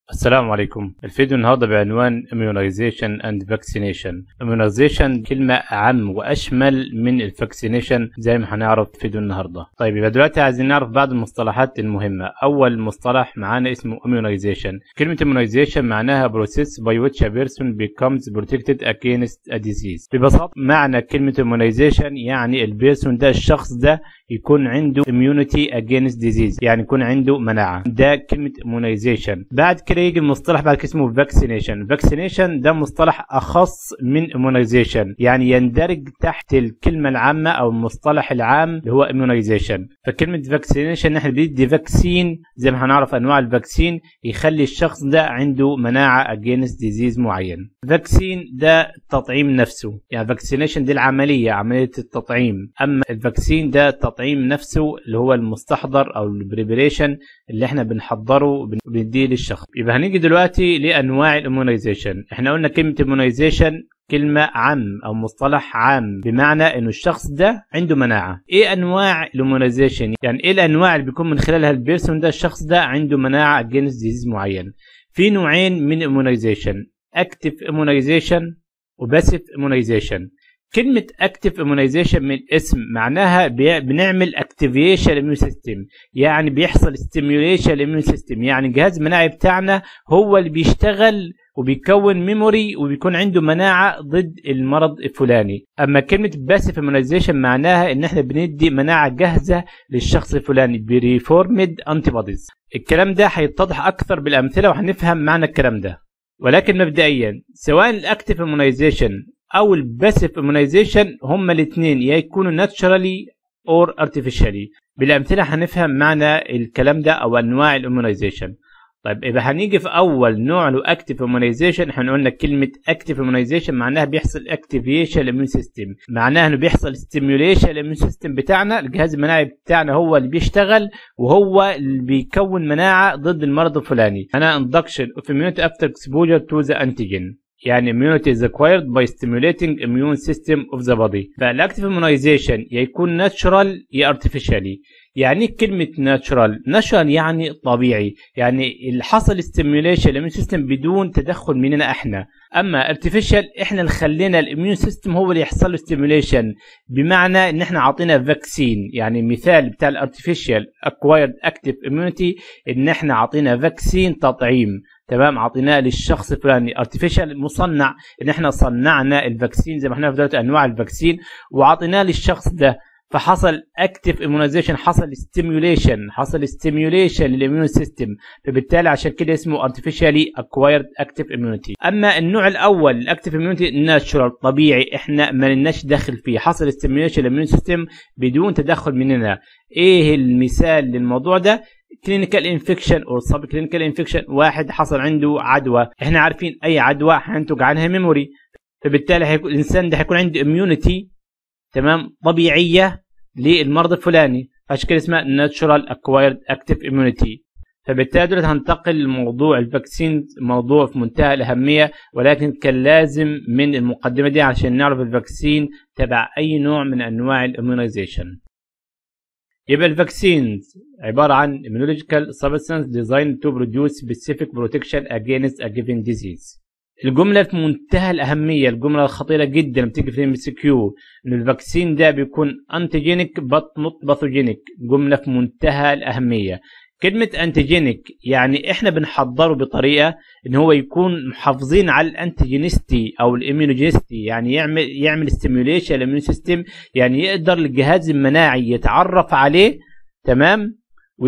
السلام عليكم الفيديو النهارده بعنوان immunization and vaccination immunization كلمة أعم وأشمل من الفاكسينيشن زي ما هنعرف في فيديو النهارده طيب يبقى دلوقتي عايزين نعرف بعض المصطلحات المهمة أول مصطلح معانا اسمه immunization كلمة immunization معناها process by which a person becomes protected against a disease ببساطة معنى كلمة immunization يعني البيرسون ده الشخص ده يكون عنده immunity against disease يعني يكون عنده مناعة ده كلمة immunization بعد كده يجي المصطلح بعد كده اسمه vaccination vaccination ده مصطلح أخص من immunization يعني يندرج تحت الكلمة العامة أو المصطلح العام اللي هو immunization فكلمة vaccination نحن بندي فاكسين زي ما هنعرف أنواع الفاكسين يخلي الشخص ده عنده مناعة against disease معين فاكسين ده التطعيم نفسه يعني vaccination دي العملية عملية التطعيم أما الفاكسين ده التطعيم نفسه اللي هو المستحضر او البريبريشن اللي احنا بنحضره بنديه للشخص يبقى هنيجي دلوقتي لانواع الامونيزيشن احنا قلنا كلمه امونيزيشن كلمة عام أو مصطلح عام بمعنى إنه الشخص ده عنده مناعة. إيه أنواع الإمونيزيشن؟ يعني إيه الأنواع اللي بيكون من خلالها البيرسون ده الشخص ده عنده مناعة against disease معين. في نوعين من إمونيزيشن أكتف إمونيزيشن وباسيف إمونيزيشن. كلمة اكتف immunization من الاسم معناها بنعمل اكتيفيشن للاميون سيستم يعني بيحصل ستيميوليشن للاميون سيستم يعني الجهاز المناعي بتاعنا هو اللي بيشتغل وبيكون ميموري وبيكون عنده مناعة ضد المرض الفلاني اما كلمة باسيف immunization معناها ان احنا بندي مناعة جاهزة للشخص الفلاني بريفورمد انتي بوديز الكلام ده هيتضح اكثر بالامثلة وهنفهم معنى الكلام ده ولكن مبدئيا سواء الاكتف immunization او الباسيف امونيزيشن هما الاثنين يا يكونوا ناتشرالي اور ارتفيشالي بالامثله هنفهم معنى الكلام ده او انواع الامونيزيشن طيب يبقى هنيجي في اول نوع له اكتيف امونيزيشن احنا قلنا كلمه اكتيف امونيزيشن معناها بيحصل اكتيفيشن للاميون سيستم معناها انه بيحصل ستيميوليشن للاميون سيستم بتاعنا الجهاز المناعي بتاعنا هو اللي بيشتغل وهو اللي بيكون مناعه ضد المرض الفلاني انا induction of immunity after exposure to the antigen يعني immunity is acquired by stimulating immune system of the body فالاكتيف immunization يا يكون natural يا artificially يعني كلمة natural natural يعني طبيعي يعني اللي حصل stimulation للاميون سيستم بدون تدخل مننا احنا اما artificial احنا اللي خلينا الاميون سيستم هو اللي يحصل له stimulation بمعنى ان احنا عطينا فاكسين يعني مثال بتاع الارتفيشال acquired active immunity ان احنا عطينا فاكسين تطعيم تمام عطيناه للشخص الفلاني ارتفيشال مصنع ان احنا صنعنا الفاكسين زي ما احنا في دلوقتي انواع الفاكسين وعطيناه للشخص ده فحصل اكتف امونيزيشن حصل ستيميوليشن حصل ستيميوليشن للاميون سيستم فبالتالي عشان كده اسمه ارتفيشالي اكوايرد اكتف اميونيتي اما النوع الاول الاكتف اميونيتي ناتشورال طبيعي احنا ما لناش دخل فيه حصل ستيميوليشن للاميون سيستم بدون تدخل مننا ايه المثال للموضوع ده كلينيكال انفكشن او سب كلينيكال انفكشن واحد حصل عنده عدوى احنا عارفين اي عدوى هينتج عنها ميموري فبالتالي هيكون الانسان ده هيكون عنده اميونيتي تمام طبيعيه للمرض الفلاني عشان كده اسمها ناتشورال اكوايرد اكتيف اميونيتي فبالتالي دلوقتي هنتقل لموضوع الفاكسين موضوع في منتهى الاهميه ولكن كان لازم من المقدمه دي عشان نعرف الفاكسين تبع اي نوع من انواع الاميونيزيشن يبقى الفاكسينز عبارة عن immunological substance designed to produce specific protection against a given disease الجملة في منتهى الأهمية الجملة الخطيرة جدا بتيجي في الام سي كيو إن الفاكسين ده بيكون انتيجينيك بط نوت باثوجينيك جملة في منتهى الأهمية كلمة انتيجينيك يعني احنا بنحضره بطريقة ان هو يكون محافظين على الانتيجينيستي او الاميونوجينيستي يعني يعمل يعمل ستيميوليشن للاميون سيستم يعني يقدر الجهاز المناعي يتعرف عليه تمام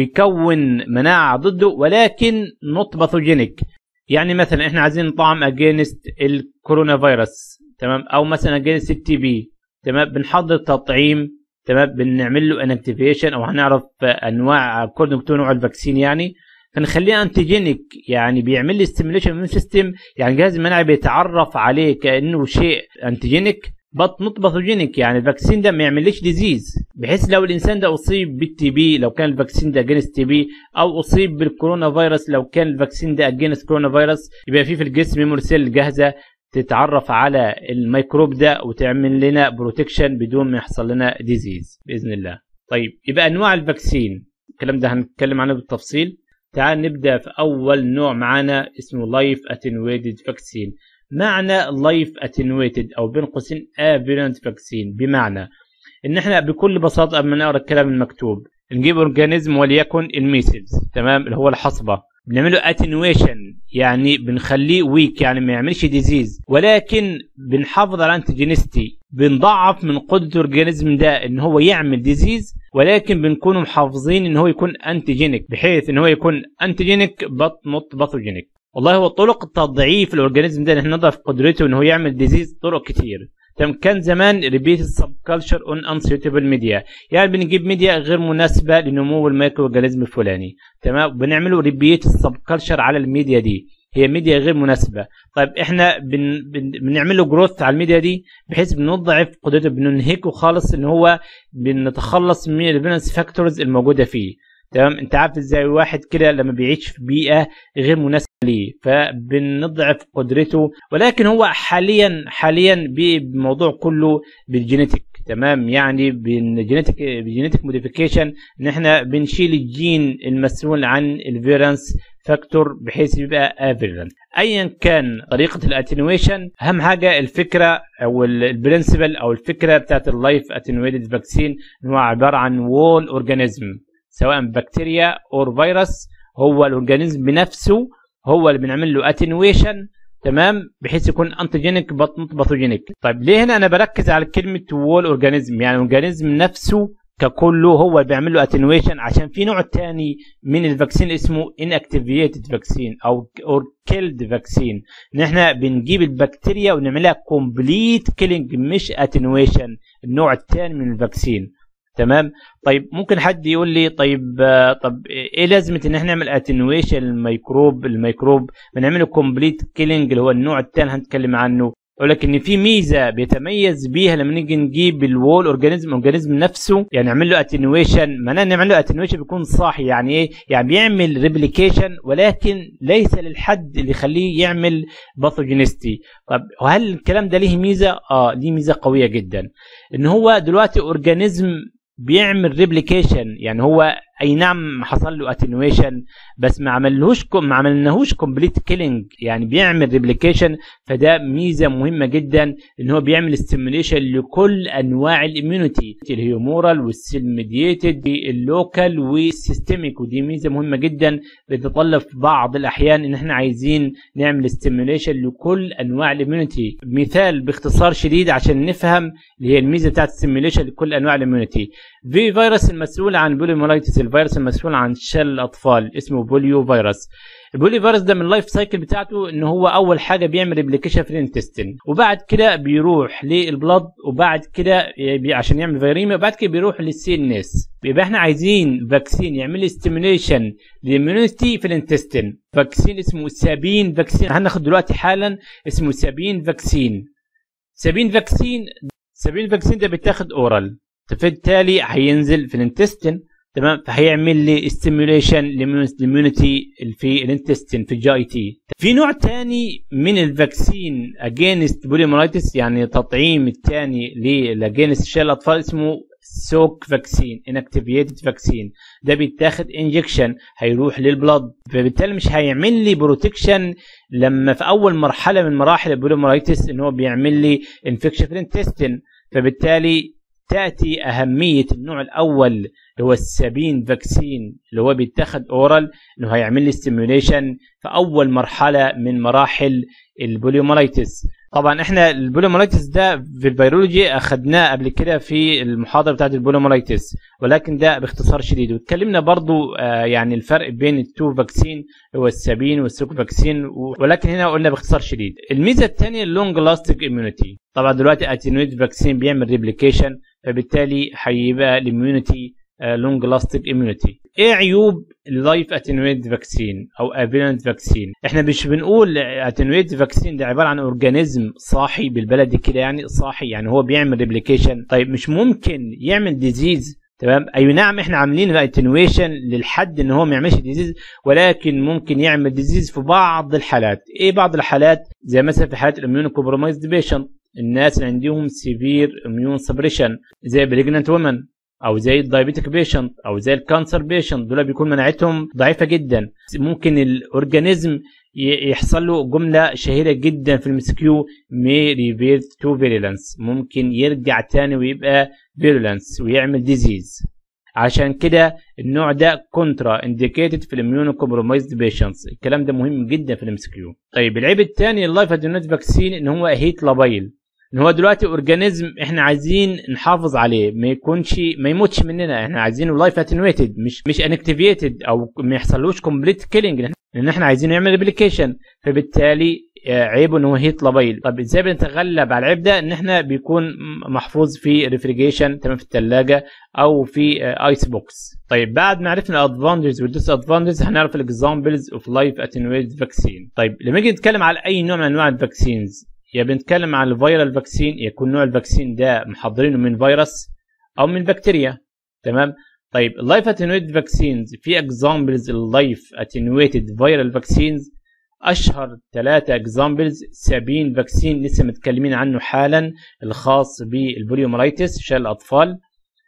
ويكون مناعة ضده ولكن نوت باثوجينيك يعني مثلا احنا عايزين نطعم اجينست الكورونا فيروس تمام او مثلا اجينست التي بي تمام بنحضر تطعيم تمام بنعمل له انكتيفيشن او هنعرف انواع كل نوع الفاكسين يعني فنخليه انتيجينيك يعني بيعمل لي ستيميوليشن من سيستم يعني الجهاز المناعي بيتعرف عليه كانه شيء انتيجينيك بط نوت باثوجينيك يعني الفاكسين ده ما يعملش ديزيز بحيث لو الانسان ده اصيب بالتي بي لو كان الفاكسين ده اجينست تي بي او اصيب بالكورونا فيروس لو كان الفاكسين ده اجينست كورونا فيروس يبقى في في الجسم ميموري سيل جاهزه تتعرف على الميكروب ده وتعمل لنا بروتكشن بدون ما يحصل لنا ديزيز باذن الله طيب يبقى انواع الفاكسين الكلام ده هنتكلم عنه بالتفصيل تعال نبدا في اول نوع معانا اسمه لايف اتنويتد فاكسين معنى لايف اتنويتد او بين قوسين افيرنت فاكسين بمعنى ان احنا بكل بساطه قبل ما نقرا الكلام المكتوب نجيب اورجانيزم وليكن الميسلز تمام اللي هو الحصبه بنعمله اتنويشن يعني بنخليه ويك يعني ما يعملش ديزيز ولكن بنحافظ على انتيجينيستي بنضعف من قدره الاورجانيزم ده ان هو يعمل ديزيز ولكن بنكون محافظين ان هو يكون انتيجينيك بحيث ان هو يكون انتيجينيك بط نوت باثوجينيك والله هو طرق تضعيف الاورجانيزم ده ان احنا نضعف قدرته ان هو يعمل ديزيز طرق كتير تمام كان زمان ريبيت سب كلتشر اون انسيوتبل ميديا يعني بنجيب ميديا غير مناسبه لنمو الميكرو اورجانيزم الفلاني تمام بنعمله ريبيت سب كلتشر على الميديا دي هي ميديا غير مناسبه طيب احنا بن بن بنعمل له جروث على الميديا دي بحيث بنضعف قدرته بننهكه خالص ان هو بنتخلص من الفينس فاكتورز الموجوده فيه تمام انت عارف ازاي واحد كده لما بيعيش في بيئه غير مناسبه ليه فبنضعف قدرته ولكن هو حاليا حاليا بالموضوع كله بالجينيتك تمام يعني بالجينيتك بالجينيتك موديفيكيشن ان احنا بنشيل الجين المسؤول عن الفيرنس فاكتور بحيث يبقى افيرنت ايا كان طريقه الاتنويشن اهم حاجه الفكره او البرنسبل او الفكره بتاعت اللايف اتنويتد فاكسين هو عباره عن وول اورجانيزم سواء بكتيريا او فيروس هو الاورجانيزم بنفسه هو اللي بنعمل له اتنويشن تمام بحيث يكون انتيجينيك بط باثوجينيك طيب ليه هنا انا بركز على كلمه وول اورجانيزم يعني الاورجانيزم نفسه ككله هو اللي بيعمل له اتنويشن عشان في نوع تاني من الفاكسين اسمه inactivated فاكسين او اور كيلد فاكسين ان احنا بنجيب البكتيريا ونعملها كومبليت كيلينج مش اتنويشن النوع الثاني من الفاكسين تمام طيب ممكن حد يقول لي طيب طب ايه لازمه ان احنا نعمل اتنويشن الميكروب الميكروب بنعمله كومبليت كيلينج اللي هو النوع الثاني هنتكلم عنه يقول لك ان في ميزه بيتميز بيها لما نيجي نجيب الوول اورجانيزم اورجانيزم نفسه يعني نعمل له اتنويشن معناه نعمل له اتنويشن بيكون صاحي يعني ايه يعني بيعمل ريبليكيشن ولكن ليس للحد اللي يخليه يعمل باثوجينيستي طب وهل الكلام ده ليه ميزه اه ليه ميزه قويه جدا ان هو دلوقتي اورجانيزم بيعمل ريبليكيشن يعني هو اي نعم حصل له اتنويشن بس ما عملهوش ما عملناهوش كومبليت كيلينج يعني بيعمل ريبليكيشن فده ميزه مهمه جدا ان هو بيعمل ستيميوليشن لكل انواع الاميونيتي الهيومورال والسيل ميدييتد اللوكال والسيستميك ودي ميزه مهمه جدا بتتطلب في بعض الاحيان ان احنا عايزين نعمل ستيميوليشن لكل انواع الاميونيتي مثال باختصار شديد عشان نفهم اللي هي الميزه بتاعت الستيميوليشن لكل انواع الاميونيتي في فيروس المسؤول عن بوليمولايتس الفيروس المسؤول عن شل الاطفال اسمه بوليو فيروس البوليو فيروس ده من اللايف سايكل بتاعته ان هو اول حاجه بيعمل ريبليكيشن في الانتستين وبعد كده بيروح للبلد وبعد كده عشان يعمل فيريميا وبعد كده بيروح للسي ان اس يبقى احنا عايزين فاكسين يعمل ستيميوليشن للاميونيتي في الانتستين فاكسين اسمه سابين فاكسين هناخد دلوقتي حالا اسمه سابين فاكسين سابين فاكسين سابين فاكسين ده بيتاخد اورال فبالتالي هينزل في الانتستين تمام فهيعمل لي ستيميوليشن للاميونيتي في الانتستين في الجي اي تي في نوع تاني من الفاكسين اجينست بوليمولايتس يعني تطعيم الثاني لاجينست شلل الاطفال اسمه سوك فاكسين انكتيفيتد فاكسين ده بيتاخد انجكشن هيروح للبلد فبالتالي مش هيعمل لي بروتكشن لما في اول مرحله من مراحل البوليمولايتس ان هو بيعمل لي انفكشن في الانتستين فبالتالي تاتي اهميه النوع الاول اللي هو السابين فاكسين اللي هو بيتاخد اورال انه هيعمل لي ستيميوليشن في اول مرحله من مراحل البوليومالايتس طبعا احنا البوليومالايتس ده في البيولوجي اخدناه قبل كده في المحاضره بتاعت البوليومالايتس ولكن ده باختصار شديد واتكلمنا برضو آه يعني الفرق بين التو فاكسين هو السابين والسوك فاكسين ولكن هنا قلنا باختصار شديد الميزه الثانيه اللونج لاستيك اميونيتي طبعا دلوقتي اتينويد فاكسين بيعمل ريبليكيشن فبالتالي هيبقى الاميونيتي لونج لاستيك اميونيتي ايه عيوب اللايف اتنويد فاكسين او افيلنت فاكسين احنا مش بنقول اتنويد فاكسين ده عباره عن اورجانيزم صاحي بالبلدي كده يعني صاحي يعني هو بيعمل ريبليكيشن طيب مش ممكن يعمل ديزيز تمام اي نعم احنا عاملين اتنويشن للحد ان هو ما يعملش ديزيز ولكن ممكن يعمل ديزيز في بعض الحالات ايه بعض الحالات زي مثلا في حالات الاميون كومبرومايزد بيشنت الناس اللي عندهم سيفير اميون سبريشن زي بريجننت وومن او زي الدايابيتك بيشنت او زي الكانسر بيشنت دول بيكون مناعتهم ضعيفه جدا ممكن الاورجانيزم يحصل له جمله شهيره جدا في المسكيو مي ريفيرت تو فيريلانس ممكن يرجع تاني ويبقى فيريلانس ويعمل ديزيز عشان كده النوع ده كونترا انديكيتد في الاميونو كومبرومايزد بيشنتس الكلام ده مهم جدا في الام كيو طيب العيب الثاني اللايف ادينوت فاكسين ان هو هيت لابايل ان هو دلوقتي اورجانيزم احنا عايزين نحافظ عليه ما يكونش ما يموتش مننا احنا عايزينه لايف اتنويتد مش مش انكتيفيتد او ما يحصلوش كومبليت كيلينج لان احنا عايزين نعمل ريبليكيشن فبالتالي آه، عيبه ان هو هيت لابيل طب ازاي بنتغلب على العيب ده ان احنا بيكون محفوظ في ريفريجيشن تمام في الثلاجه او في ايس آه، بوكس طيب بعد ما عرفنا الادفانتجز والديس ادفانتجز هنعرف الاكزامبلز اوف لايف اتنويتد فاكسين طيب لما نيجي نتكلم على اي نوع من انواع الفاكسينز يا بنتكلم عن الفيرال فاكسين يكون نوع الفاكسين ده محضرينه من فيروس او من بكتيريا تمام طيب اللايف اتنويتد فاكسينز في اكزامبلز اللايف اتنويتد فيرال فاكسينز اشهر ثلاثه اكزامبلز سابين فاكسين لسه متكلمين عنه حالا الخاص بالبوليومرايتس شلل الاطفال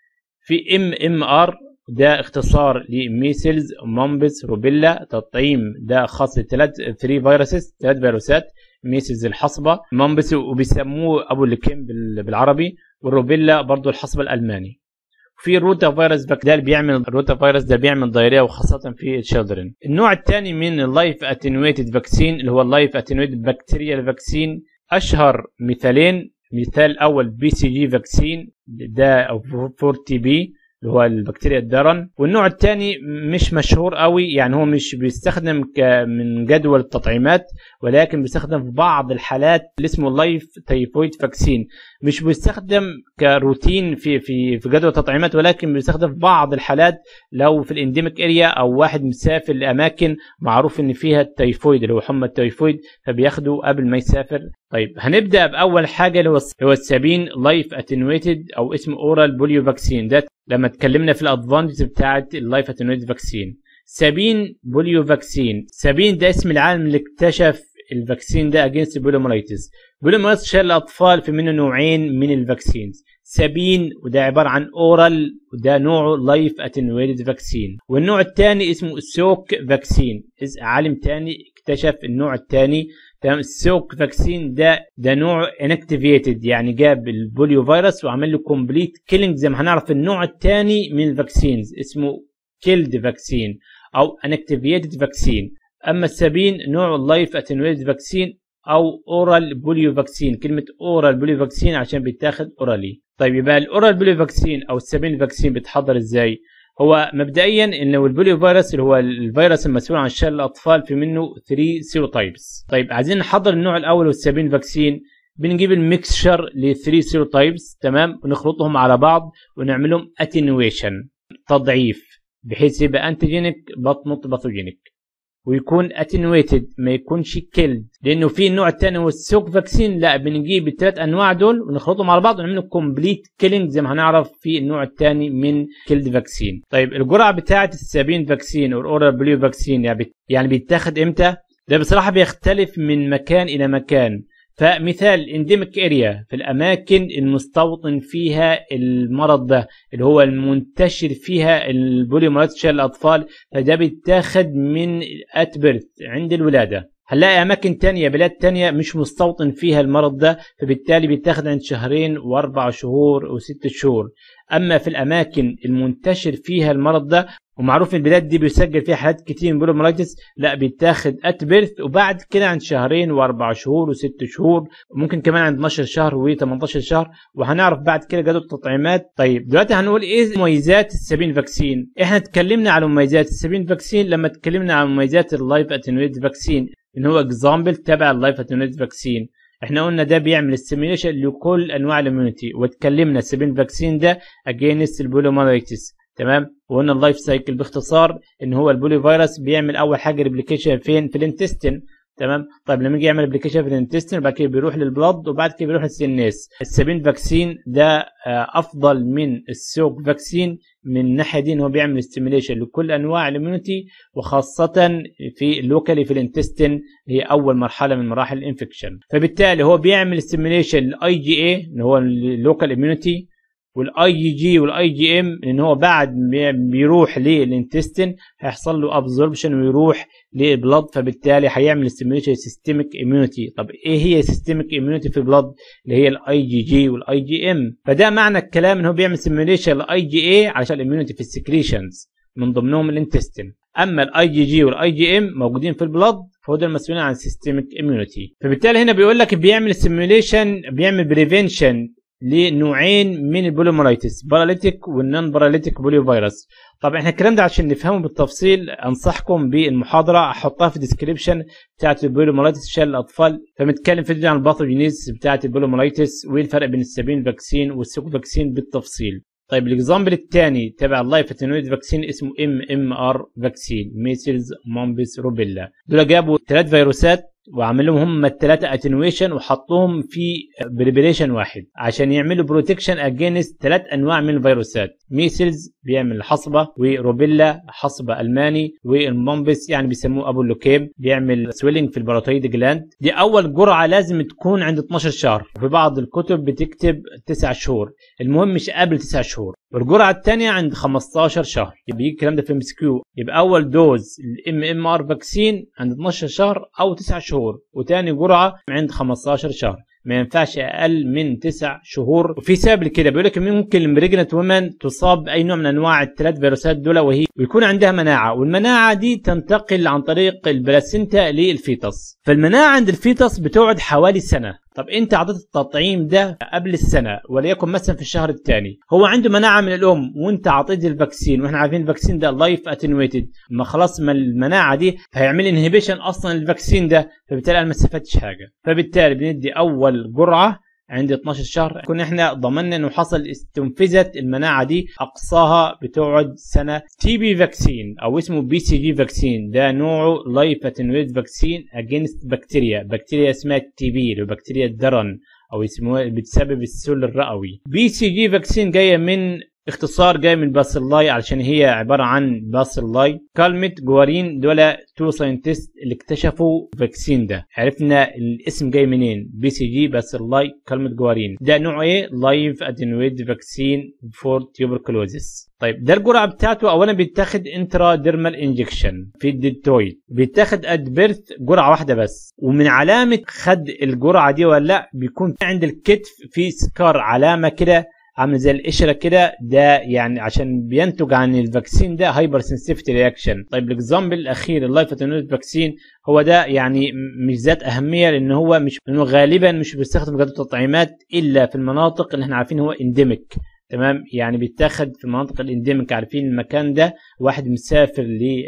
في ام ام ار ده اختصار لميسلز مامبس روبيلا تطعيم ده خاص لثلاث 3 فيروسز ثلاث فيروسات ميسلز الحصبه مامبس وبيسموه ابو اللكيم بالعربي والروبيلا برضو الحصبه الالماني في روتا فيروس ده بيعمل الروتا فيروس ده بيعمل ضيريه وخاصه في الشيلدرن النوع الثاني من اللايف اتنويتد فاكسين اللي هو اللايف اتنويتد بكتيريال فاكسين اشهر مثالين مثال اول بي سي جي فاكسين ده او 4 تي بي اللي هو البكتيريا الدرن والنوع الثاني مش مشهور قوي يعني هو مش بيستخدم من جدول التطعيمات ولكن بيستخدم في بعض الحالات اللي اسمه لايف تايفويد فاكسين مش بيستخدم كروتين في في في جدول التطعيمات ولكن بيستخدم في بعض الحالات لو في الانديميك اريا او واحد مسافر لاماكن معروف ان فيها التايفويد اللي هو حمى التايفويد فبياخده قبل ما يسافر طيب هنبدا باول حاجه اللي هو السابين لايف اتنويتد او اسمه اورال بوليو فاكسين ده لما اتكلمنا في الادفانتج بتاعت اللايف اتنويتد فاكسين سابين بوليو فاكسين سابين ده اسم العالم اللي اكتشف الفاكسين ده اجينست بوليومرايتس بوليومرايتس شال الاطفال في منه نوعين من الفاكسينز سابين وده عباره عن اورال وده نوعه لايف اتنويتد فاكسين والنوع الثاني اسمه سوك فاكسين عالم ثاني اكتشف النوع الثاني تمام السوك فاكسين ده ده نوع انكتيفيتد يعني جاب البوليو فيروس وعمل له كومبليت كيلينج زي ما هنعرف النوع الثاني من الفاكسينز اسمه كيلد فاكسين او انكتيفيتد فاكسين اما السابين نوع اللايف اتنويتد فاكسين او اورال بوليو فاكسين كلمه اورال بوليو فاكسين عشان بيتاخد اورالي طيب يبقى الاورال بوليو فاكسين او السابين فاكسين بيتحضر ازاي هو مبدئيا ان البوليو فيروس اللي هو الفيروس المسؤول عن شلل الاطفال في منه 3 سيروتايبس طيب عايزين نحضر النوع الاول والسابين فاكسين بنجيب الميكسشر ل 3 سيروتايبس تمام ونخلطهم على بعض ونعمل لهم اتنويشن تضعيف بحيث يبقى انتيجينيك بطنط باثوجينيك ويكون اتنويتد ما يكونش كيلد لانه في النوع الثاني هو السوك فاكسين لا بنجيب الثلاث انواع دول ونخلطهم على بعض ونعمل كومبليت كيلينج زي ما هنعرف في النوع الثاني من كيلد فاكسين طيب الجرعه بتاعه السابين فاكسين او الاورال بليو فاكسين يعني, يعني بيتاخد امتى ده بصراحه بيختلف من مكان الى مكان فمثال انديميك اريا في الاماكن المستوطن فيها المرض ده اللي هو المنتشر فيها البوليوميلايتس شلل الاطفال فده بيتاخد من ات بيرث عند الولاده هنلاقي اماكن تانية بلاد تانية مش مستوطن فيها المرض ده فبالتالي بيتاخد عند شهرين واربع شهور وست شهور اما في الاماكن المنتشر فيها المرض ده ومعروف البلاد دي بيسجل فيها حالات كتير من بولومرايتس لا بيتاخد ات بيرث وبعد كده عند شهرين واربع شهور وست شهور وممكن كمان عند 12 شهر و18 شهر وهنعرف بعد كده جدول التطعيمات طيب دلوقتي هنقول ايه مميزات السبين فاكسين احنا اتكلمنا على مميزات السبين فاكسين لما اتكلمنا عن مميزات اللايف اتنويد فاكسين ان هو اكزامبل تبع اللايف اتنويد فاكسين احنا قلنا ده بيعمل استيميليشن لكل انواع الاميونيتي واتكلمنا السبين فاكسين ده اجينست البولومايتس تمام وقلنا اللايف سايكل باختصار ان هو البولي فيروس بيعمل اول حاجه ريبليكيشن فين في الانتستين تمام طيب لما يجي يعمل ابلكيشن في الانتستين بعد كده بيروح للبلد وبعد كده بيروح للسينيس السابين فاكسين ده آه، افضل من السوق فاكسين من الناحيه دي ان هو بيعمل ستيميليشن لكل انواع الاميونيتي وخاصه في اللوكالي في الانتستين هي اول مرحله من مراحل الانفكشن فبالتالي هو بيعمل ستيميليشن للاي جي اي اللي هو اللوكال اميونيتي والاي جي جي والاي جي ام لان هو بعد ما بيروح للانتستين هيحصل له ابزوربشن ويروح للبلد فبالتالي هيعمل ستيميوليشن سيستميك اميونيتي طب ايه هي سيستميك اميونيتي في البلد اللي هي الاي جي جي والاي جي ام فده معنى الكلام ان هو بيعمل ستيميوليشن للاي جي اي علشان الاميونيتي في السكريشنز من ضمنهم الانتستين اما الاي جي جي والاي جي ام موجودين في البلد فهو ده المسؤولين عن سيستميك اميونيتي فبالتالي هنا بيقول لك بيعمل سيميوليشن بيعمل بريفنشن لنوعين من البوليومايلايتس باراليتيك والنون باراليتيك بوليو فيروس طبعا احنا الكلام ده عشان نفهمه بالتفصيل انصحكم بالمحاضره احطها في الديسكربشن بتاعت البوليومايلايتس عشان الاطفال فبنتكلم في عن الباثوجينيز بتاعت البوليومايلايتس والفرق بين السبين فاكسين والسيكو فاكسين بالتفصيل طيب الاكزامبل الثاني تبع اللايف اتنويد فاكسين اسمه ام ام ار فاكسين ميسلز مامبس روبيلا دول جابوا ثلاث فيروسات وعملوا لهم هم الثلاثه اتنويشن وحطوهم في بريبريشن واحد عشان يعملوا بروتكشن اجينست ثلاث انواع من الفيروسات ميسلز بيعمل حصبه وروبيلا حصبه الماني والمامبس يعني بيسموه ابو اللوكيم بيعمل سويلنج في الباروتيد جلاند دي اول جرعه لازم تكون عند 12 شهر وفي بعض الكتب بتكتب 9 شهور المهم مش قبل 9 شهور والجرعه الثانيه عند 15 شهر يبقى يجي الكلام ده في ام اس كيو يبقى اول دوز الام ام ار فاكسين عند 12 شهر او 9 شهور وثاني جرعه عند 15 شهر ما ينفعش اقل من تسع شهور وفي سبب لكده بيقول لك ممكن المريجنت وومن تصاب باي نوع من انواع الثلاث فيروسات دول وهي ويكون عندها مناعه والمناعه دي تنتقل عن طريق البلاسينتا للفيتس فالمناعه عند الفيتس بتقعد حوالي سنه طب انت اعطيت التطعيم ده قبل السنه وليكن مثلا في الشهر الثاني هو عنده مناعه من الام وانت اعطيت الفاكسين واحنا عارفين الفاكسين ده لايف اتنويتد ما خلاص ما المناعه دي هيعمل انهبيشن اصلا الفاكسين ده فبالتالي انا ما استفدتش حاجه فبالتالي بندي اول جرعه عند 12 شهر كنا احنا ضمننا انه حصل استنفذت المناعه دي اقصاها بتقعد سنه تي بي فاكسين او اسمه بي سي جي فاكسين ده نوعه لايف اتنويت فاكسين اجينست بكتيريا بكتيريا اسمها تي بي اللي بكتيريا الدرن او يسموها بتسبب السل الرئوي بي سي جي فاكسين جايه من اختصار جاي من باسيلاي علشان هي عباره عن باسيلاي كلمه جوارين دول تو ساينتست اللي اكتشفوا الفاكسين ده عرفنا الاسم جاي منين بي سي جي باسيلاي كلمه جوارين ده نوع ايه لايف ادينويد فاكسين فور تيوبركلوزيس طيب ده الجرعه بتاعته اولا بيتاخد انترا ديرمال انجكشن في الديتويد بيتاخد اد بيرث جرعه واحده بس ومن علامه خد الجرعه دي ولا لا بيكون عند الكتف في سكار علامه كده عامل زي القشره كده ده يعني عشان بينتج عن الفاكسين ده هايبر سنسيفتي رياكشن طيب الاكزامبل الاخير اللايف اتنويد فاكسين هو ده يعني مش ذات اهميه لان هو مش لانه غالبا مش بيستخدم جهاز التطعيمات الا في المناطق اللي احنا عارفين هو انديميك تمام يعني بيتاخد في المناطق الانديميك عارفين المكان ده واحد مسافر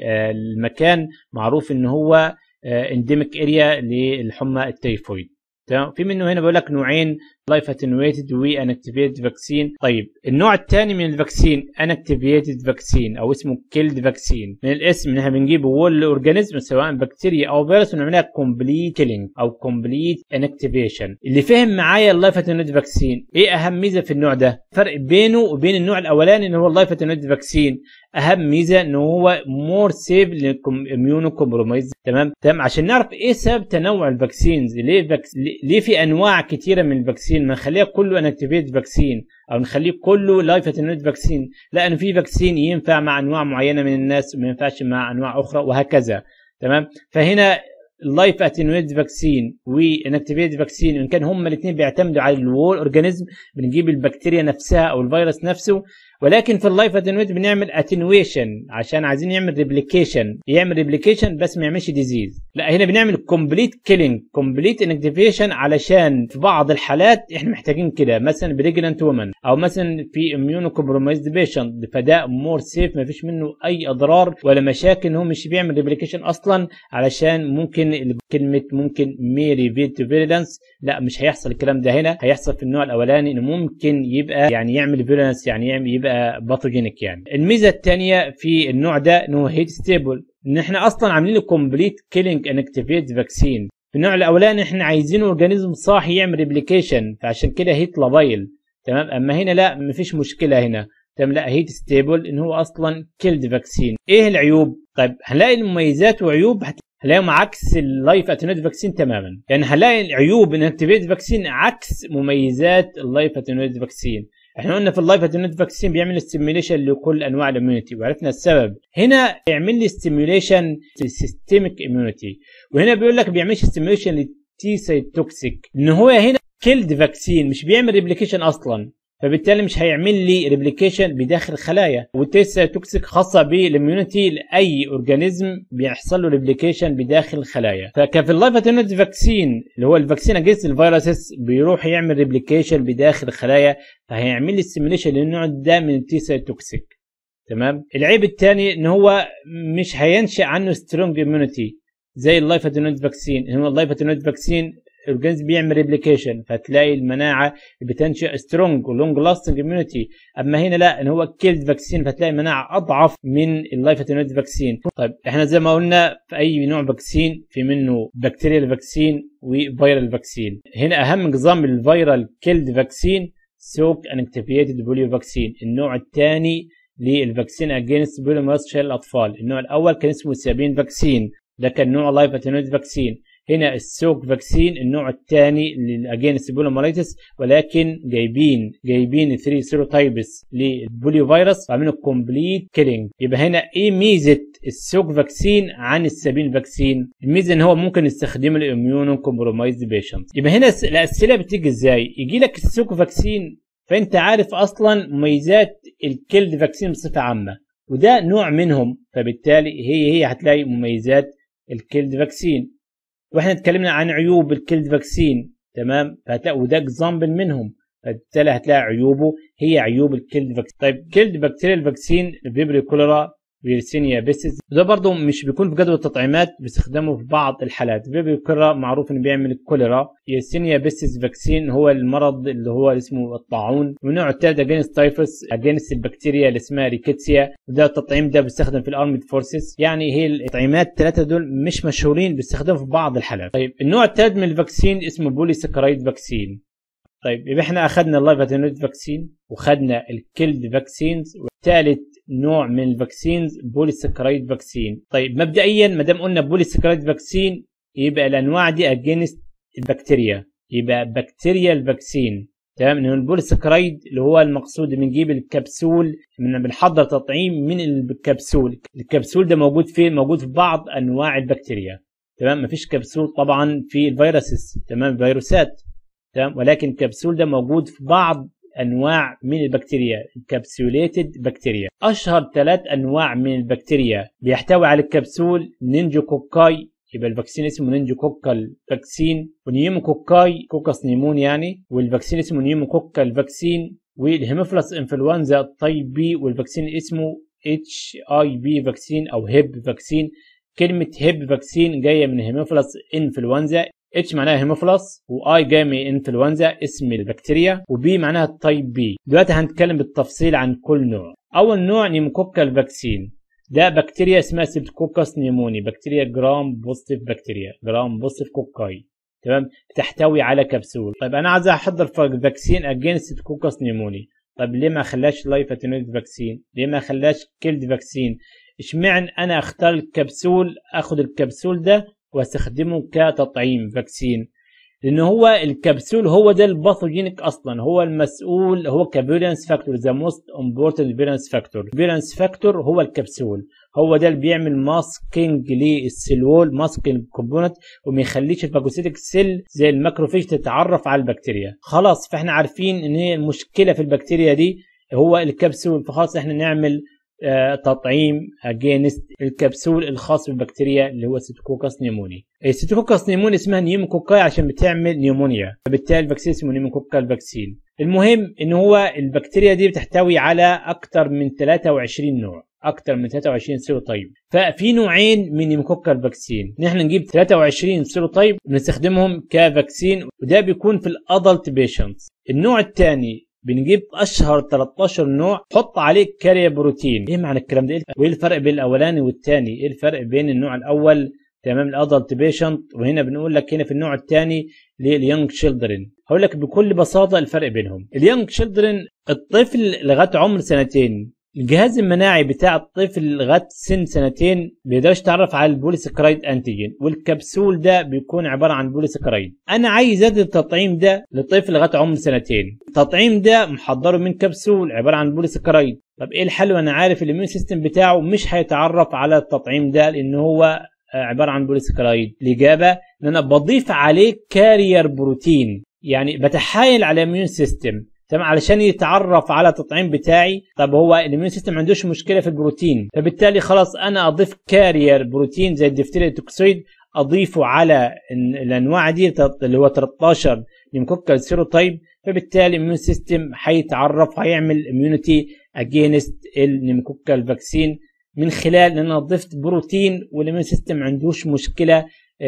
للمكان معروف ان هو انديميك اريا للحمى التيفويد تمام في منه هنا بيقول لك نوعين لايف اتنويتد وانكتيفيتد فاكسين طيب النوع الثاني من الفاكسين انكتيفيتد فاكسين او اسمه كيلد فاكسين من الاسم ان احنا بنجيب وول اورجانيزم سواء بكتيريا او فيروس ونعملها كومبليت كيلينج او كومبليت انكتيفيشن اللي فهم معايا اللايف اتنويتد فاكسين ايه اهم ميزه في النوع ده فرق بينه وبين النوع الاولاني اللي هو اللايف اتنويتد فاكسين اهم ميزه ان هو مور سيف للاميونو كومبرومايز تمام تمام عشان نعرف ايه سبب تنوع الفاكسينز ليه فاكس... ليه في انواع كتيره من الفاكسين ما نخليها كله انكتيفيت فاكسين او نخليه كله لايف اتنويت فاكسين لا انه في فاكسين ينفع مع انواع معينه من الناس وما ينفعش مع انواع اخرى وهكذا تمام فهنا اللايف اتنويت فاكسين وانكتيفيت فاكسين ان كان هما الاثنين بيعتمدوا على الوول اورجانيزم بنجيب البكتيريا نفسها او الفيروس نفسه ولكن في اللايف اتنويت بنعمل اتنويشن عشان عايزين نعمل ريبليكيشن يعمل ريبليكيشن بس ما يعملش ديزيز لا هنا بنعمل كومبليت كيلينج كومبليت انكتيفيشن علشان في بعض الحالات احنا محتاجين كده مثلا بريجننت وومن او مثلا في اميونو كومبرومايزد بيشنت فده مور سيف ما فيش منه اي اضرار ولا مشاكل هو مش بيعمل ريبليكيشن اصلا علشان ممكن كلمه ممكن ميري فيت فيريلانس لا مش هيحصل الكلام ده هنا هيحصل في النوع الاولاني انه ممكن يبقى يعني يعمل فيريلانس يعني يعمل يبقى باثوجينيك يعني الميزه الثانيه في النوع ده انه هيت ستيبل ان احنا اصلا عاملين له كومبليت كيلينج انكتيفيت فاكسين في النوع الاولاني احنا عايزين اورجانيزم صاحي يعمل ريبليكيشن فعشان كده هيت لابايل تمام اما هنا لا مفيش مشكله هنا تمام لا هيت ستيبل ان هو اصلا كيلد فاكسين ايه العيوب طيب هنلاقي المميزات وعيوب هنلاقيهم عكس اللايف اتنويت فاكسين تماما يعني هنلاقي العيوب ان اكتيفيت فاكسين عكس مميزات اللايف اتنويت فاكسين احنا قلنا في اللايف اتنويت فاكسين بيعمل ستيميوليشن لكل انواع الاميونيتي وعرفنا السبب هنا يعمل لي ستيميوليشن للسيستميك اميونيتي وهنا بيقول لك بيعملش ستيميوليشن للتي سيتوكسيك ان هو هنا كيلد فاكسين مش بيعمل ريبليكيشن اصلا فبالتالي مش هيعمل لي ريبليكيشن بداخل الخلايا والتيست توكسيك خاصه بالاميونيتي لاي اورجانيزم بيحصل له ريبليكيشن بداخل الخلايا فكفي اللايف اتنويت فاكسين اللي هو الفاكسين اجينست الفيروسز بيروح يعمل ريبليكيشن بداخل الخلايا فهيعمل لي ستيميليشن للنوع ده من التي توكسيك تمام العيب الثاني ان هو مش هينشا عنه سترونج اميونيتي زي اللايف اتنويت فاكسين هو اللايف اتنويت فاكسين الاورجانيزم بيعمل ريبليكيشن فتلاقي المناعه بتنشئ سترونج ولونج لاستنج اميونيتي اما هنا لا ان هو كيلد فاكسين فتلاقي مناعه اضعف من اللايف اتنويت فاكسين طيب احنا زي ما قلنا في اي نوع فاكسين في منه بكتيريال فاكسين وفيرال فاكسين هنا اهم نظام الفيرال كيلد فاكسين سوك انكتيفيتد بوليو فاكسين النوع الثاني للفاكسين اجينست بوليو ماس شيل الاطفال النوع الاول كان اسمه سابين فاكسين ده كان نوع لايف اتنويت فاكسين هنا السوك فاكسين النوع الثاني للاجينست بوليومايتس ولكن جايبين جايبين 3 سيروتايبس للبوليو فيروس وعاملين كومبليت كيلينج يبقى هنا ايه ميزه السوك فاكسين عن السابين فاكسين الميزه ان هو ممكن يستخدمه للاميونو كومبرومايزد بيشنت يبقى هنا الاسئله بتيجي ازاي يجي لك السوك فاكسين فانت عارف اصلا مميزات الكيلد فاكسين بصفه عامه وده نوع منهم فبالتالي هي هي هتلاقي مميزات الكيلد فاكسين واحنا اتكلمنا عن عيوب الكيلد فاكسين تمام فهتلاقي وده اكزامبل منهم فبالتالي هتلاقي عيوبه هي عيوب الكيلد فاكسين طيب كيلد بكتيريال فاكسين فيبري كوليرا فيرسينيا بيسيس وده برضه مش بيكون في جدول التطعيمات بيستخدمه في بعض الحالات فيبري كوليرا معروف انه بيعمل الكوليرا يرسينيا بيسيس فاكسين هو المرض اللي هو اسمه الطاعون والنوع الثالث اجينست تايفوس اجينست البكتيريا اللي اسمها ريكيتسيا وده التطعيم ده بيستخدم في الارمد فورسز يعني هي التطعيمات الثلاثه دول مش مشهورين بيستخدموا في بعض الحالات طيب النوع الثالث من الفاكسين اسمه بولي سكرايد فاكسين طيب يبقى احنا اخذنا اللايف اتنويد فاكسين وخدنا الكيلد فاكسينز والثالث نوع من الفاكسينز بوليسكرايد فاكسين طيب مبدئيا ما دام قلنا بوليسكرايد فاكسين يبقى الانواع دي اجينست البكتيريا يبقى بكتيريا الفاكسين تمام ان البوليسكرايد اللي هو المقصود بنجيب الكبسول من بنحضر تطعيم من الكبسول الكبسول ده موجود فين موجود في بعض انواع البكتيريا تمام مفيش كبسول طبعا في الفيروسز تمام فيروسات تمام ولكن الكبسول ده موجود في بعض انواع من البكتيريا الكبسوليتد بكتيريا اشهر ثلاث انواع من البكتيريا بيحتوي على الكبسول نينجوكوكاي يبقى الفاكسين اسمه نينجوكوكال فاكسين ونيوموكوكاي كوكاس نيمون يعني والفاكسين اسمه نيوموكوكال فاكسين والهيموفلس انفلونزا الطيب بي والفاكسين اسمه اتش اي بي فاكسين او هيب فاكسين كلمة هيب فاكسين جاية من هيموفلس انفلونزا اتش معناها هيموفلس واي جاي من انفلونزا اسم البكتيريا وبي معناها التايب بي دلوقتي هنتكلم بالتفصيل عن كل نوع اول نوع نيموكوكال فاكسين ده بكتيريا اسمها سيبتوكوكاس نيموني بكتيريا جرام بوزيتيف بكتيريا جرام بوزيتيف كوكاي تمام تحتوي على كبسول طيب انا عايز احضر فاكسين اجينست سيبتوكوكاس نيموني طب ليه ما خلاش لايف اتنويد فاكسين ليه ما خلاش كيلد فاكسين اشمعنى انا اختار الكبسول اخد الكبسول ده واستخدمه كتطعيم فاكسين لان هو الكبسول هو ده الباثوجينيك اصلا هو المسؤول هو كفيرنس فاكتور ذا موست امبورتنت فيرنس فاكتور فيرنس فاكتور هو الكبسول هو ده اللي بيعمل ماسكينج للسيلول ماسكينج كومبوننت وما يخليش الفاجوسيتك سيل زي الماكروفيج تتعرف على البكتيريا خلاص فاحنا عارفين ان هي المشكله في البكتيريا دي هو الكبسول فخلاص احنا نعمل آه تطعيم اجينست الكبسول الخاص بالبكتيريا اللي هو سيتوكوكاس نيموني السيتوكوكاس نيموني اسمها نيوموكوكاي عشان بتعمل نيومونيا فبالتالي الفاكسين اسمه نيوموكوكال فاكسين المهم ان هو البكتيريا دي بتحتوي على اكتر من 23 نوع اكتر من 23 سيروتايب ففي نوعين من نيموكوكال فاكسين نحن نجيب 23 سيروتايب ونستخدمهم كفاكسين وده بيكون في الادلت بيشنتس النوع الثاني بنجيب اشهر 13 نوع حط عليه كاريا بروتين ايه معنى الكلام ده وايه الفرق بين الاولاني والثاني ايه الفرق بين النوع الاول تمام الادلت بيشنت وهنا بنقول لك هنا في النوع الثاني لليونج تشيلدرن هقول لك بكل بساطه الفرق بينهم اليونج تشيلدرن الطفل لغايه عمر سنتين الجهاز المناعي بتاع الطفل لغايه سن سنتين بيقدرش يتعرف على البوليسكرايد انتيجين والكبسول ده بيكون عباره عن بوليسكرايد انا عايز ادي التطعيم ده لطفل لغايه عمر سنتين التطعيم ده محضره من كبسول عباره عن بوليسكرايد طب ايه الحل وانا عارف الاميون سيستم بتاعه مش هيتعرف على التطعيم ده لان هو عباره عن بوليسكرايد الاجابه ان انا بضيف عليه كارير بروتين يعني بتحايل على الاميون سيستم تمام علشان يتعرف على التطعيم بتاعي طب هو الاميون سيستم ما عندوش مشكله في البروتين فبالتالي خلاص انا اضيف كارير بروتين زي الدفتيريا توكسويد اضيفه على الانواع دي اللي هو 13 نيمكوكال سيروتايب فبالتالي الاميون سيستم هيتعرف هيعمل اميونيتي اجينست النيمكوكال فاكسين من خلال ان انا ضفت بروتين والاميون سيستم ما عندوش مشكله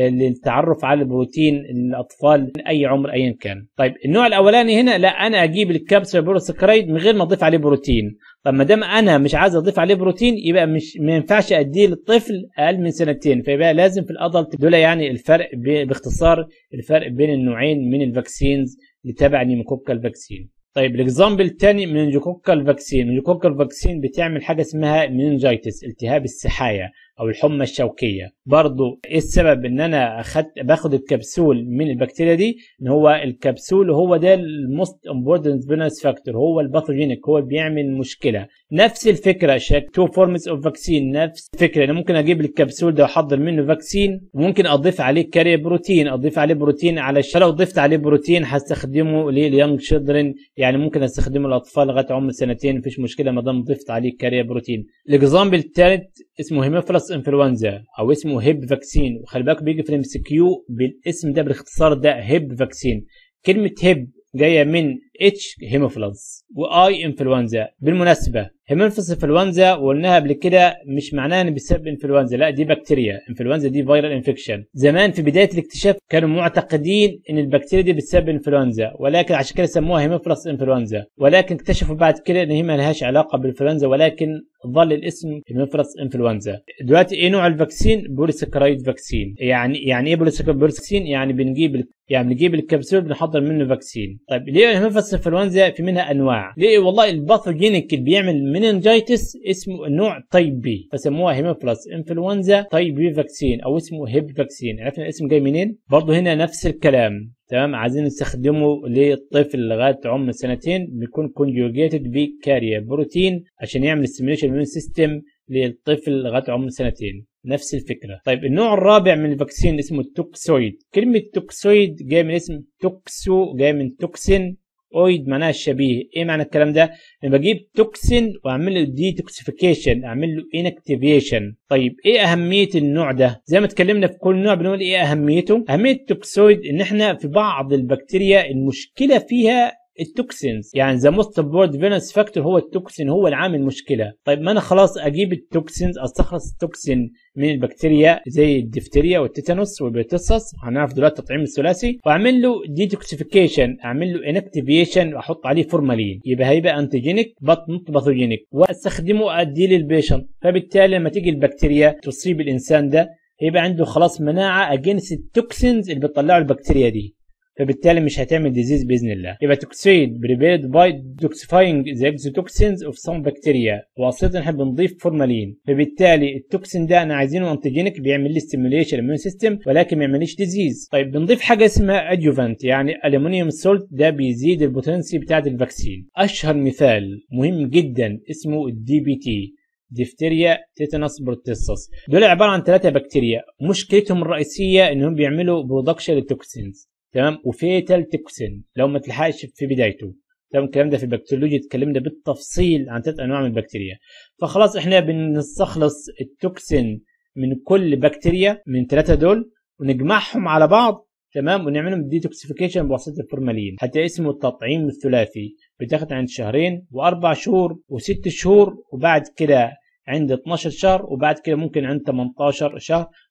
للتعرف على البروتين للاطفال من اي عمر ايا كان. طيب النوع الاولاني هنا لا انا اجيب الكبسه بوليسكرايد من غير ما اضيف عليه بروتين. طب ما دام انا مش عايز اضيف عليه بروتين يبقى مش ما ينفعش اديه للطفل اقل من سنتين فيبقى لازم في الادلت دول يعني الفرق باختصار الفرق بين النوعين من الفاكسينز اللي تبع نيموكوكال فاكسين. طيب الاكزامبل الثاني من الجوكوكال فاكسين الجوكوكال فاكسين بتعمل حاجه اسمها مننجايتس التهاب السحايه او الحمى الشوكيه برضو ايه السبب ان انا اخدت باخد الكبسول من البكتيريا دي ان هو الكبسول هو ده الموست امبورتنت فينس فاكتور هو الباثوجينيك هو اللي بيعمل مشكله نفس الفكره شاك تو فورمز اوف فاكسين نفس الفكره انا ممكن اجيب الكبسول ده واحضر منه فاكسين وممكن اضيف عليه كاري بروتين اضيف عليه بروتين علشان لو ضفت عليه بروتين هستخدمه لليونج شيلدرن يعني ممكن استخدمه للاطفال لغايه عمر سنتين مفيش مشكله ما دام ضفت عليه كاري بروتين الاكزامبل الثالث اسمه هيموفيلس انفلونزا او اسمه هيب فاكسين وخلي بالك بيجي في الام سي كيو بالاسم ده بالاختصار ده هيب فاكسين كلمه هيب جايه من اتش هيموفيلز واي انفلونزا بالمناسبه هيموفيلز انفلونزا وقلناها قبل كده مش معناها ان بسبب انفلونزا لا دي بكتيريا انفلونزا دي فيرال انفكشن زمان في بدايه الاكتشاف كانوا معتقدين ان البكتيريا دي بتسبب انفلونزا ولكن عشان كده سموها هيموفيلس انفلونزا ولكن اكتشفوا بعد كده ان هي ما لهاش علاقه بالانفلونزا ولكن ظل الاسم هيموفيلس انفلونزا دلوقتي ايه نوع الفاكسين بوليسكرايد فاكسين يعني يعني ايه بوليسكرايد فاكسين يعني بنجيب يعني بنجيب الكبسول بنحضر منه فاكسين طيب ليه الهيموفيلس انفلونزا في منها انواع ليه والله الباثوجينيك اللي بيعمل مننجايتس اسمه نوع تايب بي فسموها هيموفيلس انفلونزا تايب بي فاكسين او اسمه هيب فاكسين عرفنا الاسم جاي منين برضه هنا نفس الكلام تمام عايزين نستخدمه للطفل لغايه عمر سنتين بيكون كونجوجيتد بكارير بروتين عشان يعمل ستيميوليشن اميون سيستم للطفل لغايه عمر سنتين نفس الفكره طيب النوع الرابع من الفاكسين اسمه التوكسويد كلمه توكسويد جاي من اسم توكسو جاي من توكسين اويد معناها الشبيه ايه معنى الكلام ده انا بجيب توكسين واعمل له ديتوكسيفيكيشن اعمل له انكتيفيشن طيب ايه اهميه النوع ده زي ما اتكلمنا في كل نوع بنقول ايه اهميته اهميه التوكسويد ان احنا في بعض البكتيريا المشكله فيها التوكسينز يعني ذا موست بورد فينس فاكتور هو التوكسين هو اللي عامل مشكله طيب ما انا خلاص اجيب التوكسينز استخلص التوكسين من البكتيريا زي الدفتيريا والتيتانوس والبيتسس هنعرف دلوقتي التطعيم الثلاثي واعمل له ديتوكسيفيكيشن اعمل له انكتيفيشن واحط عليه فورمالين يبقى هيبقى انتيجينيك بط نوت باثوجينيك واستخدمه اديه للبيشنت فبالتالي لما تيجي البكتيريا تصيب الانسان ده هيبقى عنده خلاص مناعه اجينست التوكسينز اللي بتطلعه البكتيريا دي فبالتالي مش هتعمل ديزيز باذن الله يبقى توكسيد بريبيرد باي دوكسيفاينج ذا اكزوتوكسينز اوف سم بكتيريا واسطه احنا بنضيف فورمالين فبالتالي التوكسين ده انا عايزينه انتيجينيك بيعمل لي ستيميوليشن اميون سيستم ولكن ما يعمليش ديزيز طيب بنضيف حاجه اسمها اديوفانت يعني الومنيوم سولت ده بيزيد البوتنسي بتاعه الفاكسين اشهر مثال مهم جدا اسمه الدي بي تي ديفتيريا تيتانوس بروتيسس دول عباره عن ثلاثه بكتيريا مشكلتهم الرئيسيه انهم بيعملوا برودكشن للتوكسينز تمام وفيتال توكسين لو ما تلحقش في بدايته تمام الكلام ده في البكتيريولوجيا اتكلمنا بالتفصيل عن ثلاث انواع من البكتيريا فخلاص احنا بنستخلص التوكسين من كل بكتيريا من ثلاثه دول ونجمعهم على بعض تمام ونعملهم ديتوكسيفيكيشن بواسطه الفورمالين حتى اسمه التطعيم الثلاثي بتاخد عند شهرين واربع شهور وست شهور وبعد كده عند 12 شهر وبعد كده ممكن عند 18 شهر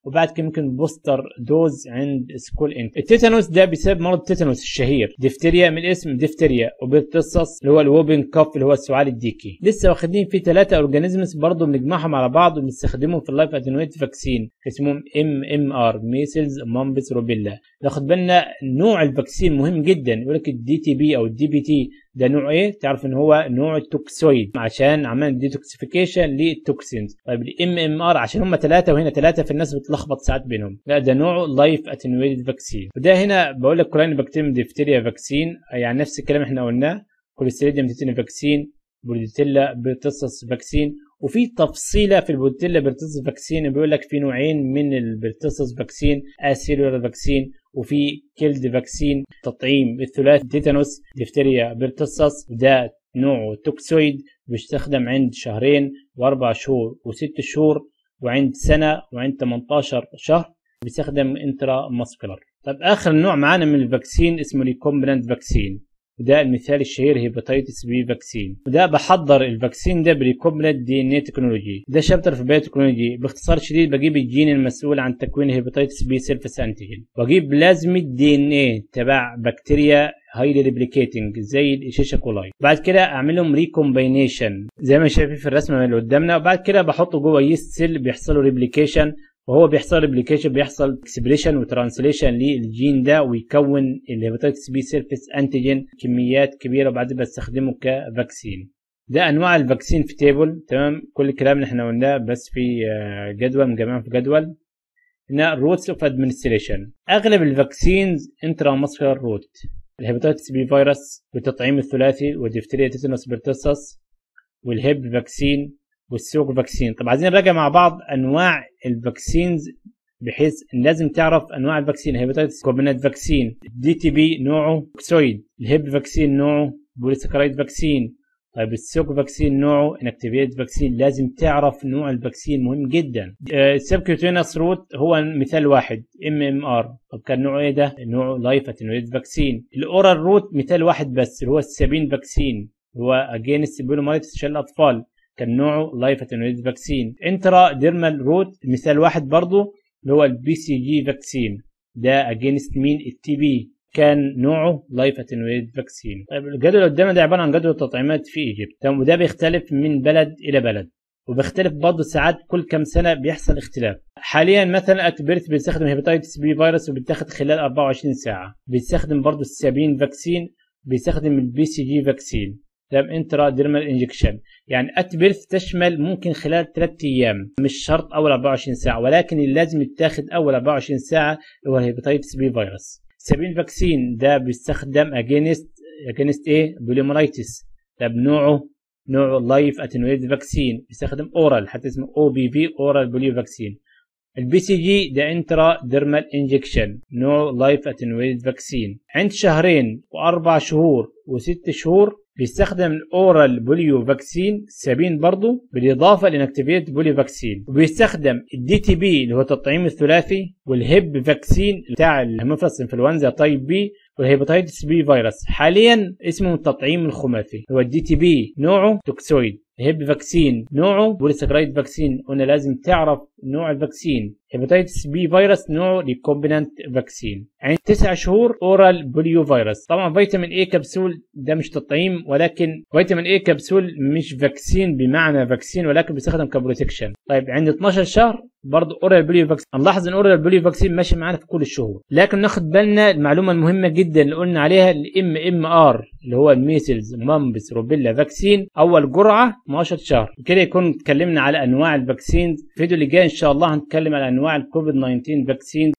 وبعد كده ممكن بوستر دوز عند سكول انت التيتانوس ده بسبب مرض التيتانوس الشهير ديفتيريا من اسم ديفتيريا وبيرتصص اللي هو الووبن كاف اللي هو السعال الديكي لسه واخدين في ثلاثه اورجانيزمز برضه بنجمعهم على بعض وبنستخدمهم في اللايف اتنويت فاكسين اسمهم ام ام ار ميسلز مامبس روبيلا ناخد بالنا نوع الفاكسين مهم جدا يقول لك الدي تي بي او الدي بي تي ده نوع ايه تعرف ان هو نوع التوكسويد عشان عملنا ديتوكسيفيكيشن للتوكسينز طيب الام ام ار عشان هم ثلاثه وهنا ثلاثه فالناس بتلخبط ساعات بينهم لا ده نوع لايف اتنويد فاكسين وده هنا بقول لك كولاين بكتيريم ديفتيريا فاكسين يعني نفس الكلام احنا قلناه كوليستريديوم تيتاني فاكسين بوليتيلا بيرتصص فاكسين وفي تفصيله في البوليتيلا بيرتصص فاكسين بيقول لك في نوعين من البيرتصص فاكسين اسيلولار فاكسين وفي كيلد فاكسين تطعيم الثلاث تيتانوس ديفتيريا بيرتصص ده نوعه توكسويد بيستخدم عند شهرين واربع شهور وست شهور وعند سنه وعند 18 شهر بيستخدم انترا ماسكولار طب اخر نوع معانا من الفاكسين اسمه ريكومبنانت فاكسين وده المثال الشهير هيباتيتس بي فاكسين وده بحضر الفاكسين ده بريكومبنت دي ان اي تكنولوجي ده شابتر في بايوتكنولوجي باختصار شديد بجيب الجين المسؤول عن تكوين هيباتيتس بي سيرفس انتيجين واجيب بلازمة دي ان اي تبع بكتيريا هايلي ريبليكيتنج زي الشيشه كولاي بعد كده اعمل لهم ريكومبينيشن زي ما شايفين في الرسمه اللي قدامنا وبعد كده بحطه جوه يست سيل بيحصل له ريبليكيشن وهو بيحصل ريبليكيشن بيحصل اكسبريشن وترانسليشن للجين ده ويكون الهيباتيتس بي سيرفيس انتيجين كميات كبيره وبعدين بستخدمه كفاكسين ده انواع الفاكسين في تيبل تمام كل الكلام اللي احنا قلناه بس في جدول مجمع في جدول هنا روتس اوف ادمنستريشن اغلب الفاكسينز انترا ماسكولار روت الهيباتيتس بي فيروس والتطعيم الثلاثي والديفتريا تيتانوس بيرتسس والهيب فاكسين والسوق فاكسين طب عايزين نراجع مع بعض انواع الفاكسينز بحيث لازم تعرف انواع الفاكسين هيباتيتس كوبينات فاكسين دي تي بي نوعه كسويد الهيب فاكسين نوعه بوليسكرايد فاكسين طيب السوق فاكسين نوعه انكتيفيت فاكسين لازم تعرف نوع الفاكسين مهم جدا السبكيوتينس روت هو مثال واحد ام ام ار طب كان نوعه ايه ده نوعه لايف اتنويد فاكسين الاورال روت مثال واحد بس اللي هو السابين فاكسين هو اجينست بيلومايتس عشان الاطفال كان نوعه لايف اتنويد فاكسين انترا ديرمال روت مثال واحد برضه اللي هو البي سي جي فاكسين ده اجينست مين التي بي كان نوعه لايف اتنويد فاكسين طيب الجدول اللي قدامنا ده عباره عن جدول التطعيمات في ايجيبت تمام وده بيختلف من بلد الى بلد وبيختلف برضه ساعات كل كام سنه بيحصل اختلاف حاليا مثلا اتبرث بيستخدم هيباتيتس بي فيروس وبيتاخد خلال 24 ساعه بيستخدم برضه السابين فاكسين بيستخدم البي سي جي فاكسين تمام انترا ديرمال انجكشن يعني ات بيرث تشمل ممكن خلال 3 ايام مش شرط اول 24 ساعه ولكن اللي لازم يتاخد اول 24 ساعه هو الهيباتيتس بي فيروس سابين فاكسين ده بيستخدم اجينست اجينست ايه بوليمورايتس ده بنوعه نوعه لايف اتنويد فاكسين بيستخدم اورال حتى اسمه او بي في اورال بوليو فاكسين البي سي جي ده انترا ديرمال انجكشن نوع لايف اتنويد فاكسين عند شهرين واربع شهور وست شهور بيستخدم الاورال بوليو فاكسين سابين برضه بالاضافه لانكتيفيت بوليو فاكسين وبيستخدم الدي تي بي اللي هو التطعيم الثلاثي والهيب فاكسين بتاع الهيموفيلس انفلونزا تايب بي والهيباتيتس بي فيروس حاليا اسمه التطعيم الخماسي هو الدي تي بي نوعه توكسويد هيب فاكسين نوعه بوليساكرايد فاكسين قلنا لازم تعرف نوع الفاكسين هيباتيتس بي فيروس نوعه ريكومبينانت فاكسين عند تسع شهور اورال بوليو فيروس طبعا فيتامين اي كبسول ده مش تطعيم ولكن فيتامين اي كبسول مش فاكسين بمعنى فاكسين ولكن بيستخدم كبروتكشن طيب عند 12 شهر برضه اورال بوليو فاكسين نلاحظ ان اورال بوليو فاكسين ماشي معانا في كل الشهور لكن ناخد بالنا المعلومه المهمه جدا اللي قلنا عليها الام ام ار اللي هو الميسلز مامبس روبيلا فاكسين اول جرعه 12 شهر كده يكون اتكلمنا على انواع الفاكسين الفيديو اللي جاي ان شاء الله هنتكلم على انواع الكوفيد 19 فاكسين